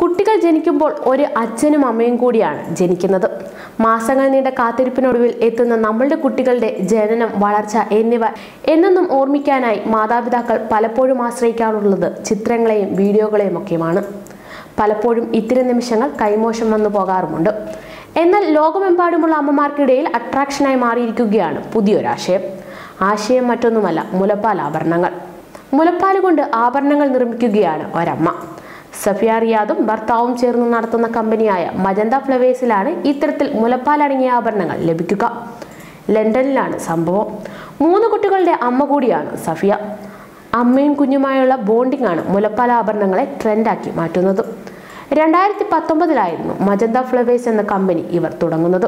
കുട്ടികൾ ജനിക്കുമ്പോൾ ഒരു അച്ഛനും അമ്മയും കൂടിയാണ് ജനിക്കുന്നത് മാസങ്ങൾ നീണ്ട കാത്തിരിപ്പിനൊടുവിൽ എത്തുന്ന നമ്മളുടെ കുട്ടികളുടെ ജനനം വളർച്ച എന്നിവ എന്നെന്നും ഓർമ്മിക്കാനായി മാതാപിതാക്കൾ പലപ്പോഴും ആശ്രയിക്കാറുള്ളത് ചിത്രങ്ങളെയും വീഡിയോകളെയും ഒക്കെയുമാണ് പലപ്പോഴും ഇത്തിരി നിമിഷങ്ങൾ കൈമോശം വന്നു പോകാറുമുണ്ട് എന്നാൽ ലോകമെമ്പാടുമുള്ള അമ്മമാർക്കിടയിൽ അട്രാക്ഷനായി മാറിയിരിക്കുകയാണ് പുതിയൊരാശയം ആശയം മറ്റൊന്നുമല്ല മുലപ്പാൽ ആഭരണങ്ങൾ മുലപ്പാൽ കൊണ്ട് ആഭരണങ്ങൾ നിർമ്മിക്കുകയാണ് ഒരമ്മ സഫിയ റിയാദും ഭർത്താവും ചേർന്ന് നടത്തുന്ന കമ്പനിയായ മജന്ത ഫ്ലവേഴ്സിലാണ് ഇത്തരത്തിൽ മുലപ്പാലടങ്ങിയ ആഭരണങ്ങൾ ലഭിക്കുക ലണ്ടനിലാണ് സംഭവം മൂന്ന് കുട്ടികളുടെ അമ്മ കൂടിയാണ് സഫിയ അമ്മയും കുഞ്ഞുമായുള്ള ബോണ്ടിംഗ് ആണ് മുലപ്പാൽ ആഭരണങ്ങളെ ട്രെൻഡാക്കി മാറ്റുന്നത് രണ്ടായിരത്തി പത്തൊമ്പതിലായിരുന്നു മജന്ത ഫ്ലവേഴ്സ് എന്ന കമ്പനി ഇവർ തുടങ്ങുന്നത്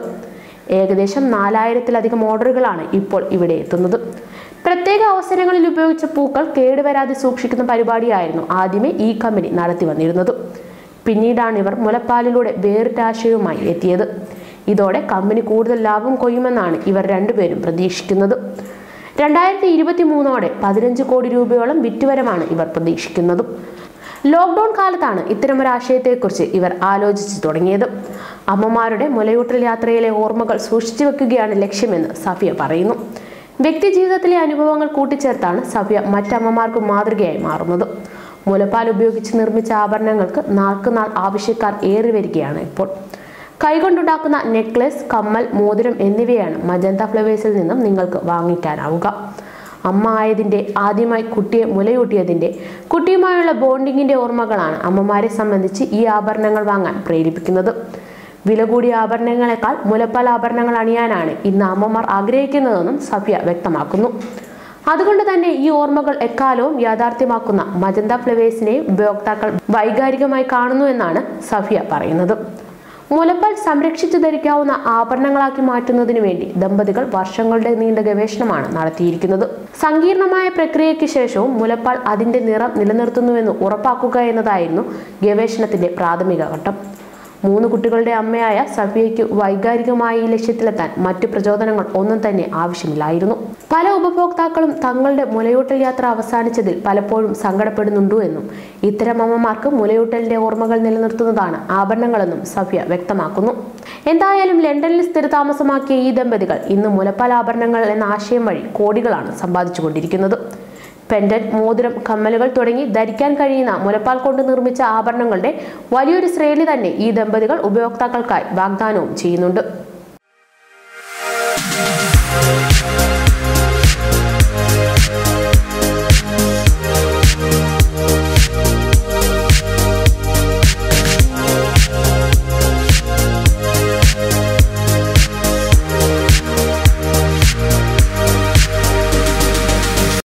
ഏകദേശം നാലായിരത്തിലധികം ഓർഡറുകളാണ് ഇപ്പോൾ ഇവിടെ എത്തുന്നത് പ്രത്യേക അവസരങ്ങളിൽ ഉപയോഗിച്ച പൂക്കൾ കേടുവരാതെ സൂക്ഷിക്കുന്ന പരിപാടിയായിരുന്നു ആദ്യമേ ഈ കമ്പനി നടത്തി വന്നിരുന്നത് പിന്നീടാണ് ഇവർ മുലപ്പാലിലൂടെ വേറിട്ട ആശയവുമായി എത്തിയത് ഇതോടെ കമ്പനി കൂടുതൽ ലാഭം കൊയ്യുമെന്നാണ് ഇവർ രണ്ടുപേരും പ്രതീക്ഷിക്കുന്നത് രണ്ടായിരത്തി ഇരുപത്തി മൂന്നോടെ പതിനഞ്ച് കോടി രൂപയോളം വിറ്റുവരവാണ് ഇവർ പ്രതീക്ഷിക്കുന്നതും ലോക്ക്ഡൌൺ കാലത്താണ് ഇത്തരമൊരു ആശയത്തെക്കുറിച്ച് ഇവർ ആലോചിച്ചു തുടങ്ങിയത് അമ്മമാരുടെ മുലയൂട്ടൽ യാത്രയിലെ ഓർമ്മകൾ സൂക്ഷിച്ചു വെക്കുകയാണ് ലക്ഷ്യമെന്ന് സഫിയ പറയുന്നു വ്യക്തി ജീവിതത്തിലെ അനുഭവങ്ങൾ കൂട്ടിച്ചേർത്താണ് സഫിയ മറ്റമ്മമാർക്ക് മാതൃകയായി മാറുന്നത് മുലപ്പാൽ ഉപയോഗിച്ച് നിർമ്മിച്ച ആഭരണങ്ങൾക്ക് നാൾക്കുനാൾ ആവശ്യക്കാർ ഏറി വരികയാണ് ഇപ്പോൾ കൈകൊണ്ടുണ്ടാക്കുന്ന നെക്ലസ് കമ്മൽ മോതിരം എന്നിവയാണ് മജന്ത ഫ്ലവേഴ്സിൽ നിന്നും നിങ്ങൾക്ക് വാങ്ങിക്കാനാവുക അമ്മ ആയതിൻ്റെ ആദ്യമായി കുട്ടിയെ മുലയൂട്ടിയതിൻ്റെ കുട്ടിയുമായുള്ള ബോണ്ടിങ്ങിൻ്റെ ഓർമ്മകളാണ് അമ്മമാരെ സംബന്ധിച്ച് ഈ ആഭരണങ്ങൾ വാങ്ങാൻ പ്രേരിപ്പിക്കുന്നത് വില കൂടിയ ആഭരണങ്ങളെക്കാൾ മുലപ്പാൽ ആഭരണങ്ങൾ അണിയാനാണ് ഇന്ന് അമ്മമാർ ആഗ്രഹിക്കുന്നതെന്നും സഫിയ വ്യക്തമാക്കുന്നു അതുകൊണ്ട് തന്നെ ഈ ഓർമ്മകൾ എക്കാലവും യാഥാർത്ഥ്യമാക്കുന്ന മജന്ത ഫ്ലവേഴ്സിനെയും ഉപയോക്താക്കൾ വൈകാരികമായി കാണുന്നു എന്നാണ് സഫിയ പറയുന്നത് മുലപ്പാൽ സംരക്ഷിച്ചു ധരിക്കാവുന്ന ആഭരണങ്ങളാക്കി മാറ്റുന്നതിനു വേണ്ടി ദമ്പതികൾ വർഷങ്ങളുടെ നീണ്ട ഗവേഷണമാണ് നടത്തിയിരിക്കുന്നത് സങ്കീർണമായ പ്രക്രിയയ്ക്ക് ശേഷവും മുലപ്പാൽ അതിന്റെ നിറം നിലനിർത്തുന്നുവെന്ന് ഉറപ്പാക്കുക എന്നതായിരുന്നു ഗവേഷണത്തിന്റെ പ്രാഥമിക ഘട്ടം മൂന്ന് കുട്ടികളുടെ അമ്മയായ സഫിയയ്ക്ക് വൈകാരികമായി ഈ ലക്ഷ്യത്തിലെത്താൻ മറ്റു പ്രചോദനങ്ങൾ ഒന്നും തന്നെ ആവശ്യമില്ലായിരുന്നു പല ഉപഭോക്താക്കളും തങ്ങളുടെ മുലയൂട്ടൽ യാത്ര അവസാനിച്ചതിൽ പലപ്പോഴും സങ്കടപ്പെടുന്നുണ്ടു എന്നും ഇത്തരം അമ്മമാർക്ക് മുലയൂട്ടലിന്റെ ഓർമ്മകൾ നിലനിർത്തുന്നതാണ് ആഭരണങ്ങളെന്നും സഫിയ വ്യക്തമാക്കുന്നു എന്തായാലും ലണ്ടനിൽ സ്ഥിരതാമസമാക്കിയ ഈ ദമ്പതികൾ ഇന്ന് മുലപ്പാൽ ആഭരണങ്ങൾ എന്ന ആശയം വഴി കോടികളാണ് സമ്പാദിച്ചുകൊണ്ടിരിക്കുന്നത് പെൻഡന്റ് മോതിരം കമ്മലുകൾ തുടങ്ങി ധരിക്കാൻ കഴിയുന്ന മുലപ്പാൽ കൊണ്ട് നിർമ്മിച്ച ആഭരണങ്ങളുടെ വലിയൊരു ശ്രേണി തന്നെ ഈ ദമ്പതികൾ ഉപയോക്താക്കൾക്കായി വാഗ്ദാനവും ചെയ്യുന്നുണ്ട്